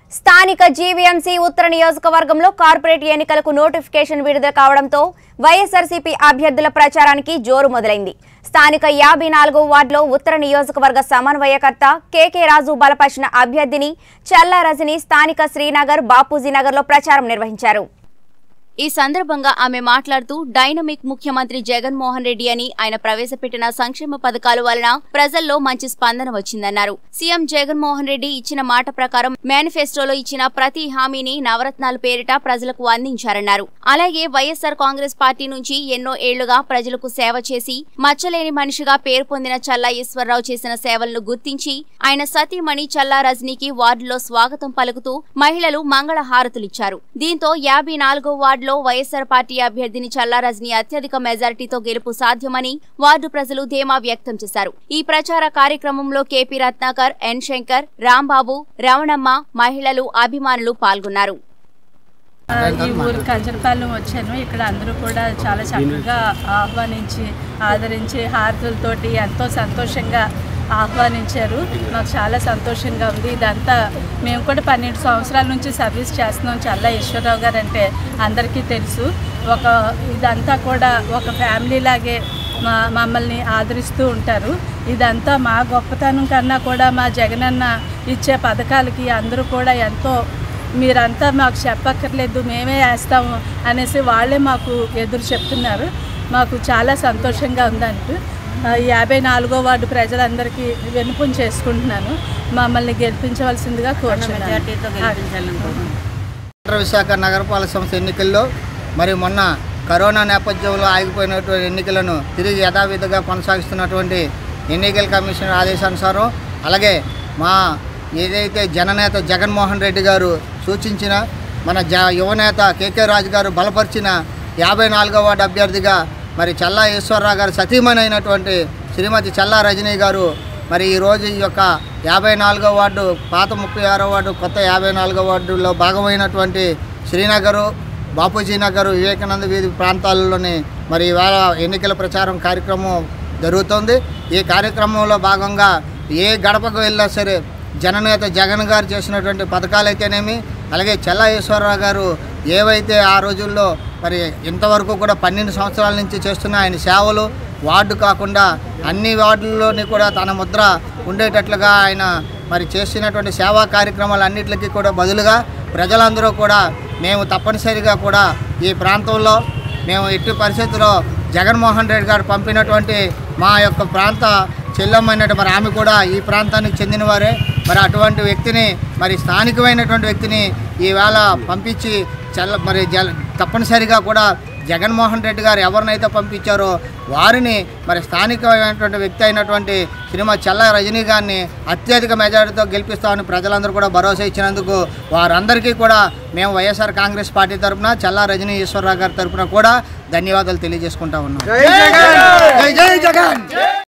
స్థానిక జీవీఎంసీ ఉత్తర నియోజకవర్గంలో కార్పొరేట్ ఎన్నికలకు నోటిఫికేషన్ విడుదల కావడంతో వైఎస్ఆర్సీపీ అభ్యర్థుల ప్రచారానికి జోరు మొదలైంది స్థానిక యాభై నాలుగో వార్డులో ఉత్తర నియోజకవర్గ సమన్వయకర్త కేకే రాజు బలపరిచిన అభ్యర్థిని చల్లా రజని స్థానిక శ్రీనగర్ బాపూజీ నగర్లో ప్రచారం నిర్వహించారు ఈ సందర్భంగా ఆమె మాట్లాడుతూ డైనమిక్ ముఖ్యమంత్రి జగన్మోహన్ రెడ్డి అని ఆయన ప్రవేశపెట్టిన సంక్షేమ పథకాల వలన ప్రజల్లో మంచి స్పందన వచ్చిందన్నారు సీఎం జగన్మోహన్ రెడ్డి ఇచ్చిన మాట ప్రకారం మేనిఫెస్టోలో ఇచ్చిన ప్రతి హామీని నవరత్నాల పేరిట ప్రజలకు అందించారన్నారు అలాగే వైఎస్ఆర్ కాంగ్రెస్ పార్టీ నుంచి ఎన్నో ఏళ్లుగా ప్రజలకు సేవ చేసి మచ్చలేని మనిషిగా పేరు పొందిన చల్లా ఈశ్వరరావు చేసిన సేవలను గుర్తించి ఆయన సతీమణి చల్లా రజనీకి వార్డులో స్వాగతం పలుకుతూ మహిళలు మంగళ హారతులిచ్చారు దీంతో యాభై నాలుగో వార్డులో వైఎస్ఆర్ పార్టీ అభ్యర్థిని చల్లా రజనీ అత్యధిక మెజారిటీతో గెలుపు సాధ్యమని వార్డు ప్రజలు ధీమా వ్యక్తం చేశారు ఈ ప్రచార కార్యక్రమంలో కేపీ రత్నాకర్ ఎన్ శంకర్ రాంబాబు రమణమ్మ మహిళలు అభిమానులు పాల్గొన్నారు ఆ, ఈ ఊరు కంచరపాలెం వచ్చాను ఇక్కడ అందరూ కూడా చాలా చక్కగా ఆహ్వానించి ఆదరించి హారతులతోటి ఎంతో సంతోషంగా ఆహ్వానించారు నాకు చాలా సంతోషంగా ఉంది ఇదంతా మేము కూడా పన్నెండు సంవత్సరాల నుంచి సర్వీస్ చేస్తున్నాం చల్లా ఈశ్వరరావు గారు అంటే అందరికీ తెలుసు ఒక ఇదంతా కూడా ఒక ఫ్యామిలీ లాగే మా మమ్మల్ని ఆదరిస్తూ ఉంటారు ఇదంతా మా గొప్పతనం కన్నా కూడా మా జగనన్న ఇచ్చే పథకాలకి అందరూ కూడా ఎంతో మీరంతా మాకు చెప్పక్కర్లేదు మేమే వేస్తాము అనేసి వాళ్ళే మాకు ఎదురు చెప్తున్నారు మాకు చాలా సంతోషంగా ఉందంటూ ఆ, యాభై నాలుగో వార్డు ప్రజలందరికీ విన్నపం చేసుకుంటున్నాను మమ్మల్ని గెలిపించవలసిందిగా కోరుచున్నాను ఉత్తర విశాఖ నగరపాలక సంస్థ ఎన్నికల్లో మరి మొన్న కరోనా నేపథ్యంలో ఆగిపోయినటువంటి ఎన్నికలను తిరిగి యథావిధిగా కొనసాగిస్తున్నటువంటి ఎన్నికల కమిషన్ ఆదేశానుసారం అలాగే మా ఏదైతే జననేత జగన్మోహన్ రెడ్డి గారు సూచించిన మన జ యువనేత కేకే రాజు గారు బలపరిచిన యాభై నాలుగో వార్డు అభ్యర్థిగా మరి చల్లా ఈశ్వరరావు గారు సతీమణి అయినటువంటి శ్రీమతి చల్లా రజనీ గారు మరి ఈరోజు ఈ యొక్క యాభై నాలుగో వార్డు పాత ముప్పై ఆరో వార్డు కొత్త యాభై నాలుగో వార్డులో భాగమైనటువంటి శ్రీనగరు బాపూజీ నగర్ వివేకానంద వీధి ప్రాంతాలలోని మరి ఇవాళ ఎన్నికల ప్రచారం కార్యక్రమం జరుగుతోంది ఈ కార్యక్రమంలో భాగంగా ఏ గడపకు వెళ్ళినా సరే జననేత జగన్ గారు చేసినటువంటి పథకాలు అయితేనేమి అలాగే చెల్లా ఈశ్వరరావు గారు ఏవైతే ఆ రోజుల్లో మరి ఇంతవరకు కూడా పన్నెండు సంవత్సరాల నుంచి చేస్తున్న ఆయన సేవలు వార్డు కాకుండా అన్ని వార్డుల్లోని కూడా తన ముద్ర ఉండేటట్లుగా ఆయన మరి చేసినటువంటి సేవా కార్యక్రమాలన్నిటికీ కూడా బదులుగా ప్రజలందరూ కూడా మేము తప్పనిసరిగా కూడా ఈ ప్రాంతంలో మేము ఎట్టి పరిస్థితుల్లో జగన్మోహన్ రెడ్డి గారు పంపినటువంటి మా యొక్క ప్రాంత చెల్లెమ్మైనటువంటి మరి ఆమె కూడా ఈ ప్రాంతానికి చెందినవారే మరి అటువంటి వ్యక్తిని మరి స్థానికమైనటువంటి వ్యక్తిని ఈవేళ పంపించి చల్ల మరి జల తప్పనిసరిగా కూడా జగన్మోహన్ రెడ్డి గారు ఎవరినైతే పంపించారో వారిని మరి స్థానికమైనటువంటి వ్యక్తి అయినటువంటి శ్రీమతి చల్ల రజనీ గారిని అత్యధిక మెజారిటీతో గెలిపిస్తామని ప్రజలందరూ కూడా భరోసా ఇచ్చినందుకు వారందరికీ కూడా మేము వైఎస్ఆర్ కాంగ్రెస్ పార్టీ తరఫున చల్లా రజనీ ఈశ్వరరావు గారి తరఫున కూడా ధన్యవాదాలు తెలియజేసుకుంటా ఉన్నాం జై జగన్